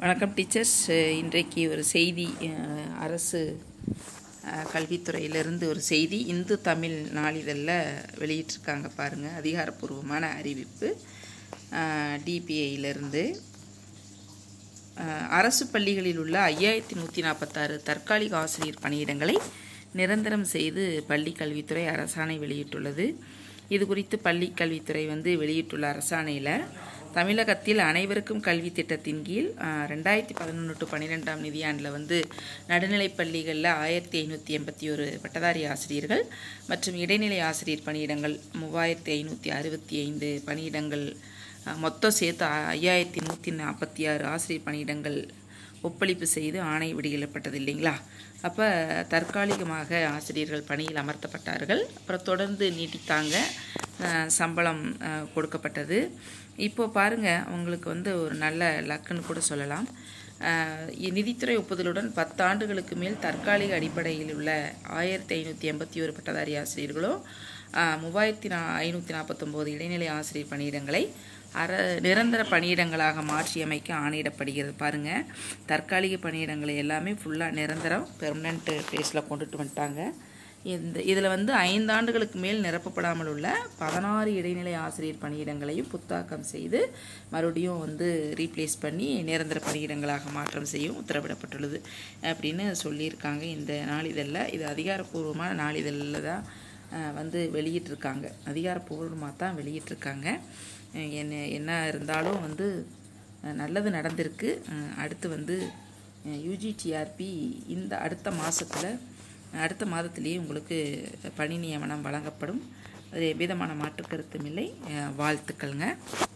வணக்கம் டீச்சர்ஸ் இன்றைக்கு ஒரு செய்தி அஹ், அரசு அஹ், கல்வித்துறையிலிருந்து ஒரு செய்தி இந்து தமிழ் நாளிதழில் வெளியிட்டிருக்காங்க பாருங்கள் அதிகாரப்பூர்வமான அறிவிப்பு டிபிஐயிலிருந்து அரசு பள்ளிகளில் உள்ள ஐயாயிரத்தி நூற்றி நாற்பத்தாறு தற்காலிக ஆசிரியர் பணியிடங்களை நிரந்தரம் செய்து பள்ளி கல்வித்துறை அரசாணை வெளியிட்டுள்ளது இது குறித்து பள்ளி கல்வித்துறை வந்து வெளியிட்டுள்ள அரசாணையில் தமிழகத்தில் அனைவருக்கும் கல்வி திட்டத்தின் கீழ் அஹ், ரெண்டாயிரத்தி பதினொன்று டு பன்னிரெண்டாம் நிதியாண்டில் வந்து நடுநிலைப் பள்ளிகளில் ஆயிரத்தி ஐநூற்றி எண்பத்தி ஒரு பட்டதாரி ஆசிரியர்கள் மற்றும் இடைநிலை ஆசிரியர் பணியிடங்கள் மூவாயிரத்தி ஐநூற்றி அறுபத்தி ஐந்து பணியிடங்கள் அஹ், மொத்தம் சேர்த்து ஐயாயிரத்தி நூற்றி நாற்பத்தி ஆறு ஆசிரியர் பணியிடங்கள் ஒப்பளிப்பு செய்து ஆணை வெளியிடப்பட்டது இல்லைங்களா அப்போ தற்காலிகமாக ஆசிரியர்கள் பணியில் அமர்த்தப்பட்டார்கள் அப்புறம் தொடர்ந்து நீட்டித்தாங்க அஹ், சம்பளம் அஹ், கொடுக்கப்பட்டது இப்போ பாருங்கள் உங்களுக்கு வந்து ஒரு நல்ல லக்குன்னு கூட சொல்லலாம் அஹ், இ- நிதித்துறை ஒப்புதலுடன் பத்தாண்டுகளுக்கு மேல் தற்காலிக அடிப்படையில் உள்ள ஆயிரத்தி ஐநூற்றி எண்பத்தி ஒரு பட்டதாரி ஆசிரியர்களோ அஹ், மூவாயிரத்தி நா ஐநூற்றி நாற்பத்தொம்போது இடைநிலை ஆசிரியர் பணியிடங்களை அர நிரந்தர பணியிடங்களாக மாற்றியமைக்க ஆணையிடப்படுகிறது பாருங்கள் தற்காலிக பணியிடங்களை எல்லாமே ஃபுல்லாக நிரந்தரம் பெர்மனண்ட் பிளேஸில் கொண்டுட்டு வந்துட்டாங்க இந்த இதில் வந்து ஐந்தாண்டுகளுக்கு மேல் நிரப்பப்படாமல் உள்ள பதினாறு இடைநிலை ஆசிரியர் பணியிடங்களையும் புத்தாக்கம் செய்து மறுபடியும் வந்து ரீப்ளேஸ் பண்ணி நிரந்தர பணியிடங்களாக மாற்றம் செய்யும் உத்தரவிடப்பட்டுள்ளது அப்படின்னு சொல்லியிருக்காங்க இந்த நாளிதழில் இது அதிகாரப்பூர்வமான நாளிதழில் தான் அஹ், வந்து வெளியிட்டிருக்காங்க அதிகாரப்பூர்வமாக தான் வெளியிட்டிருக்காங்க அஹ், என்ன என்ன இருந்தாலும் வந்து அஹ், நல்லது நடந்திருக்கு அஹ், அடுத்து வந்து யூஜிடிஆர்பி இந்த அடுத்த மாதத்தில் அடுத்த மாதத்திலேயே உங்களுக்கு பணி நியமனம் வழங்கப்படும் அது எவ்விதமான மாற்று கருத்தும் இல்லை அஹ், வாழ்த்துக்கள்ங்க